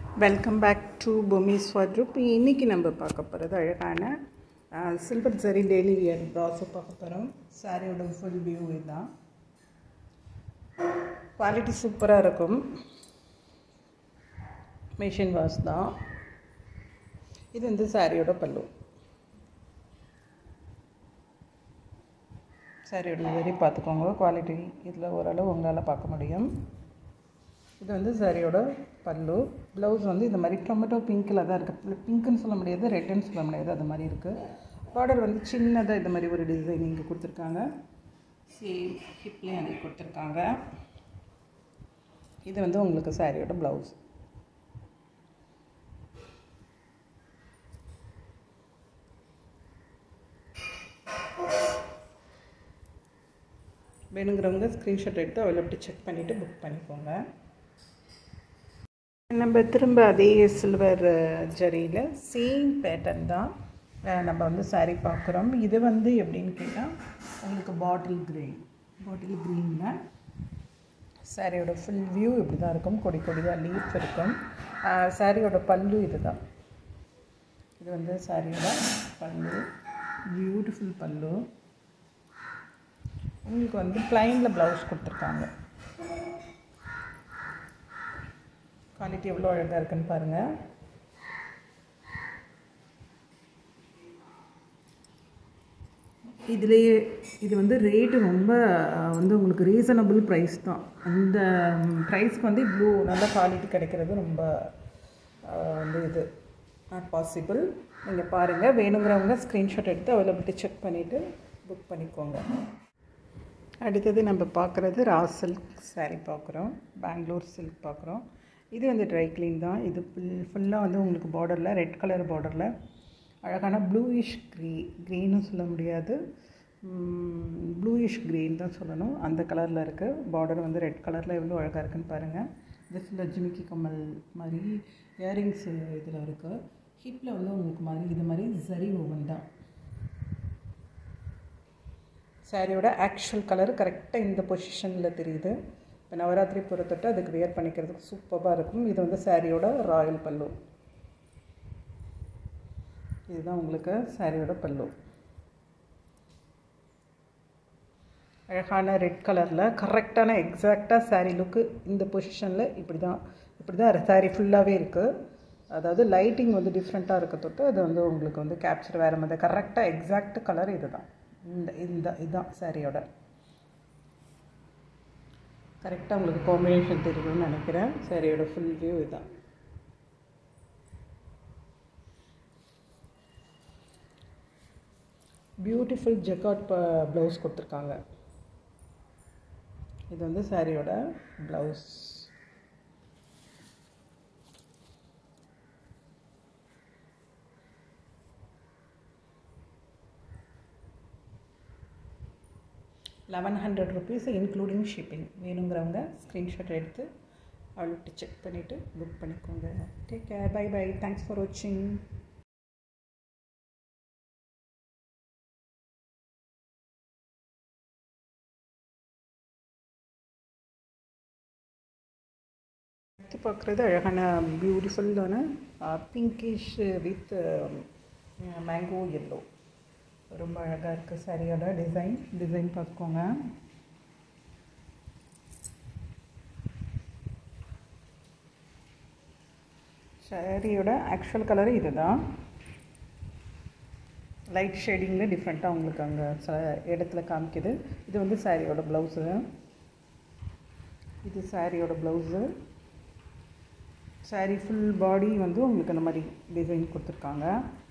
welcome back to Bhoomi's wardrobe இன்றைக்கி நம்ம பார்க்க போகிறது அழகான சில்வர் சரி டெய்லி வியர் ப்ராஸோ பார்க்க போகிறோம் சாரியோட ஃபுல் வியூ இதுதான் குவாலிட்டி சூப்பராக இருக்கும் மிஷின் வாஷ் தான் இது வந்து சாரியோட பல்லு சாரியோட வெரி பார்த்துக்கோங்க குவாலிட்டி இதில் ஓரளவு உங்களால் பார்க்க முடியும் இது வந்து சாரியோட பல்லு ப்ளவுஸ் வந்து இந்த மாதிரி டொமேட்டோ பிங்க்கில் தான் இருக்குது பிங்க்குன்னு சொல்ல முடியாது ரெட்டுன்னு சொல்ல முடியாது அது மாதிரி இருக்குது பார்டர் வந்து சின்னதாக இந்த மாதிரி ஒரு டிசைன் இங்கே கொடுத்துருக்காங்க சேம் ஹிப்லேயும் அதே கொடுத்துருக்காங்க இது வந்து உங்களுக்கு சாரியோட ப்ளவுஸ் வேணுங்கிறவங்க ஸ்க்ரீன்ஷாட் எடுத்து அவைலபிலிட்டி செக் பண்ணிவிட்டு புக் பண்ணிக்கோங்க நம்ம திரும்ப அதே சில்வர் ஜரியில் சேம் பேட்டர்ன் தான் நம்ம வந்து சாரீ பார்க்குறோம் இது வந்து எப்படின்னு கேட்டால் உங்களுக்கு பாட்டில் க்ரீன் பாட்டில் க்ரீனில் சாரியோட ஃபுல் வியூ இப்படி தான் இருக்கும் கொடி கொடியாக லீஃப் இருக்கும் சாரியோட பல்லு இது தான் இது வந்து சாரியோட பல்லு பியூட்டிஃபுல் பல்லு உங்களுக்கு வந்து ப்ளைனில் ப்ளவுஸ் கொடுத்துருக்காங்க குவாலிட்டி எவ்வளோ அழகாக இருக்குன்னு பாருங்கள் இதுலேயே இது வந்து ரேட்டு ரொம்ப வந்து உங்களுக்கு ரீசனபிள் ப்ரைஸ் தான் அந்த ப்ரைஸ்க்கு வந்து இவ்வளோ நல்ல குவாலிட்டி கிடைக்கிறது ரொம்ப வந்து இது நாட் பாசிபிள் நீங்கள் பாருங்கள் வேணுங்கிறவங்க ஸ்க்ரீன்ஷாட் எடுத்து அவைலபிலிட்டி செக் பண்ணிவிட்டு புக் பண்ணிக்கோங்க அடுத்தது நம்ம பார்க்குறது ரா சில்க் சாரீ பார்க்குறோம் பெங்களூர் சில்க் பார்க்குறோம் இது வந்து ட்ரை க்ளீன் தான் இது ஃபுல் ஃபுல்லாக வந்து உங்களுக்கு பார்டரில் ரெட் கலர் பார்டரில் அழகான ப்ளூயிஷ் க்ரீ க்ரீனும் சொல்ல முடியாது ப்ளூயிஷ் க்ரீன் தான் சொல்லணும் அந்த கலரில் இருக்குது பார்டர் வந்து ரெட் கலரில் எவ்வளோ அழகாக இருக்குன்னு பாருங்கள் இது ஃபுல்லாக ஜிமிக்கி கம்மல் மாதிரி இயரிங்ஸ் இதில் இருக்குது ஹிப்பில் வந்து உங்களுக்கு மாதிரி இது மாதிரி சரி ஓவன் தான் சாரியோட ஆக்சுவல் கலர் கரெக்டாக இந்த பொசிஷனில் தெரியுது இப்போ நவராத்திரி பொறுத்தட்டு அதுக்கு வேர் பண்ணிக்கிறதுக்கு சூப்பராக இருக்கும் இது வந்து சாரியோட ராயல் பல்லு இதுதான் உங்களுக்கு சாரியோட பல்லு அழகான ரெட் கலரில் கரெக்டான எக்ஸாக்டாக சாரீ லுக்கு இந்த பொசிஷனில் இப்படி தான் இப்படி தான் சாரீ ஃபுல்லாகவே இருக்குது அதாவது லைட்டிங் வந்து டிஃப்ரெண்ட்டாக இருக்க தொட்டு அது வந்து உங்களுக்கு வந்து கேப்சர் வேறு மாதிரி கரெக்டாக எக்ஸாக்ட் கலர் இது தான் இந்த இந்த இதுதான் சாரியோட கரெக்டாக உங்களுக்கு காம்பினேஷன் தெரியும்னு நினைக்கிறேன் சாரியோட ஃபுல் வியூ இதுதான் பியூட்டிஃபுல் ஜெக்காட் ப்ளவுஸ் கொடுத்துருக்காங்க இது வந்து சாரியோட blouse eleven hundred rupees including shipping வேணுங்கிறவங்க ஸ்க்ரீன்ஷாட் எடுத்து அவள்கிட்ட செக் பண்ணிவிட்டு புக் பண்ணிக்கோங்க take care bye bye thanks for வாட்சிங் அடுத்து பார்க்குறது அழகான பியூட்டிஃபுல்லான பிங்கிஷ் வித் மேங்கோ எல்லோ ரொம்ப அழகாக இருக்குது சாரியோட டிசைன் டிசைன் பார்த்துக்கோங்க சாரியோட ஆக்சுவல் கலரு இது தான் லைட் ஷேடிங்கில் டிஃப்ரெண்ட்டாக உங்களுக்கு அங்கே சில இடத்துல காமிக்குது இது வந்து சாரியோட ப்ளவுஸு இது சாரியோட ப்ளவுஸு சாரி ஃபுல் பாடி வந்து உங்களுக்கு அந்த மாதிரி டிசைன் கொடுத்துருக்காங்க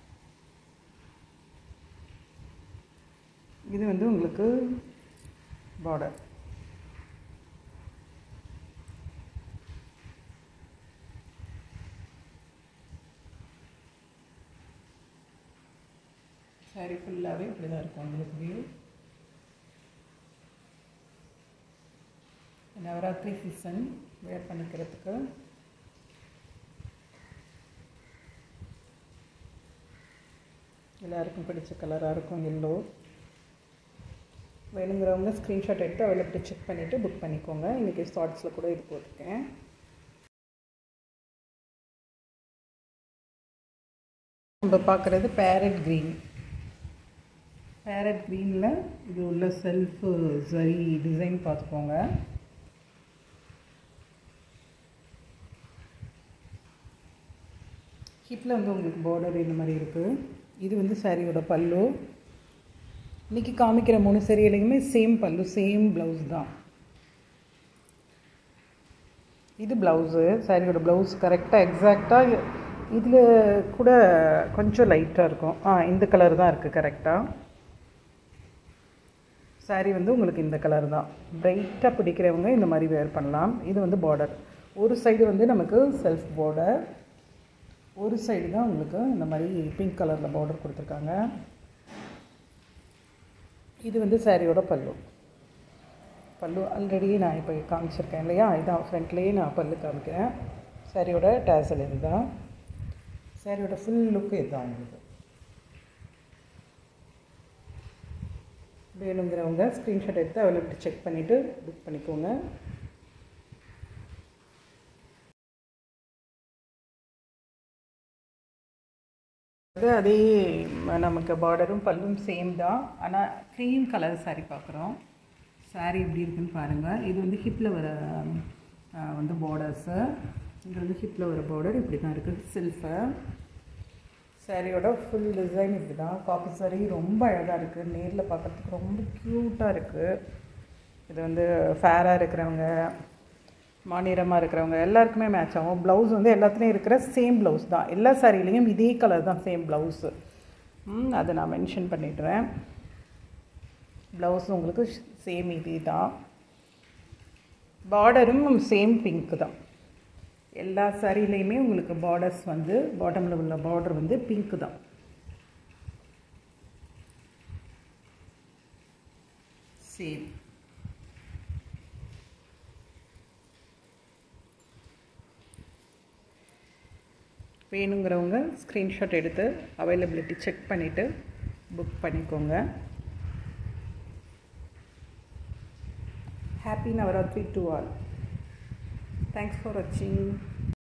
இது வந்து உங்களுக்கு பார்டர் சாரி ஃபுல்லாகவே இப்படி தான் இருக்கும் உங்களுக்கு வியூ நவராத்திரி சீசன் வேர் பண்ணிக்கிறதுக்கு எல்லாருக்கும் பிடிச்ச கலராக இருக்கும் எல்லோ வேணுங்கிறவங்க ஸ்க்ரீன்ஷாட் எடுத்து அவைலபிலிட்டி செக் பண்ணிவிட்டு புக் பண்ணிக்கோங்க இன்றைக்கி ஷார்ட்ஸில் கூட இது போட்டிருக்கேன் நம்ம பார்க்குறது பேரட் க்ரீன் பேரட் க்ரீனில் இது உள்ள செல்ஃப் சரி டிசைன் பார்த்துக்கோங்க ஹிப்பில் வந்து உங்களுக்கு பார்டர் இந்த மாதிரி இருக்குது இது வந்து சாரியோட பல்லு இன்றைக்கி காமிக்கிற மூணு சேரீலையுமே சேம் பல்லு சேம் ப்ளவுஸ் தான் இது ப்ளவுஸு சாரியோட ப்ளவுஸ் கரெக்டாக எக்ஸாக்டாக இதில் கூட கொஞ்சம் லைட்டாக இருக்கும் ஆ இந்த கலர் தான் இருக்குது கரெக்டாக சாரீ வந்து உங்களுக்கு இந்த கலர் தான் பிரைட்டாக பிடிக்கிறவங்க இந்த மாதிரி வேர் பண்ணலாம் இது வந்து பார்டர் ஒரு சைடு வந்து நமக்கு செல்ஃப் பார்டர் ஒரு சைடு தான் உங்களுக்கு இந்த மாதிரி பிங்க் கலரில் பார்டர் கொடுத்துருக்காங்க இது வந்து சாரியோட பல்லு பல்லு ஆல்ரெடி நான் இப்போ காமிச்சிருக்கேன் இல்லையா இதான் ஃப்ரண்ட்லேயே நான் பல்லு காமிக்கிறேன் சாரியோட டேசல் இது தான் சாரியோட ஃபுல் லுக்கு இதுதான் உங்களுக்கு வேணுங்கிறவங்க ஸ்க்ரீன்ஷாட் எடுத்து அவைலபிலிட்டி செக் பண்ணிவிட்டு புக் பண்ணிக்கோங்க அதே நமக்கு பார்டரும் பல்லும் சேம் தான் ஆனால் க்ரீம் கலர் சாரீ பார்க்குறோம் சாரீ எப்படி இருக்குன்னு பாருங்கள் இது வந்து ஹிப்பில் வர வந்து பார்டர்ஸு இது வந்து ஹிப்பில் வர பார்டர் இப்படி தான் இருக்குது சில்ஃபு சாரியோட ஃபுல் டிசைன் இப்படி தான் காப்பி சாரீ ரொம்ப அழகாக இருக்குது நேரில் பார்க்குறதுக்கு ரொம்ப க்யூட்டாக இருக்குது இது வந்து ஃபேராக இருக்கிறவங்க மாநிறமாக இருக்கிறவங்க எல்லாருக்குமே மேட்ச் ஆகும் ப்ளவுஸ் வந்து எல்லாத்துலேயும் இருக்கிற சேம் ப்ளவுஸ் தான் எல்லா சாரிலையும் இதே கலர் தான் சேம் ப்ளவுஸு அதை நான் மென்ஷன் பண்ணிடுறேன் ப்ளவுஸ் உங்களுக்கு சேம் இதே தான் பார்டரும் சேம் பிங்க் தான் எல்லா சாரிலையுமே உங்களுக்கு பார்டர்ஸ் வந்து பாட்டமில் உள்ள பார்டர் வந்து பிங்க் தான் சேம் வேணுங்கிறவங்க ஸ்க்ரீன்ஷாட் எடுத்து அவைலபிலிட்டி செக் பண்ணிவிட்டு புக் பண்ணிக்கோங்க happy Navaratri to all thanks for வாட்சிங்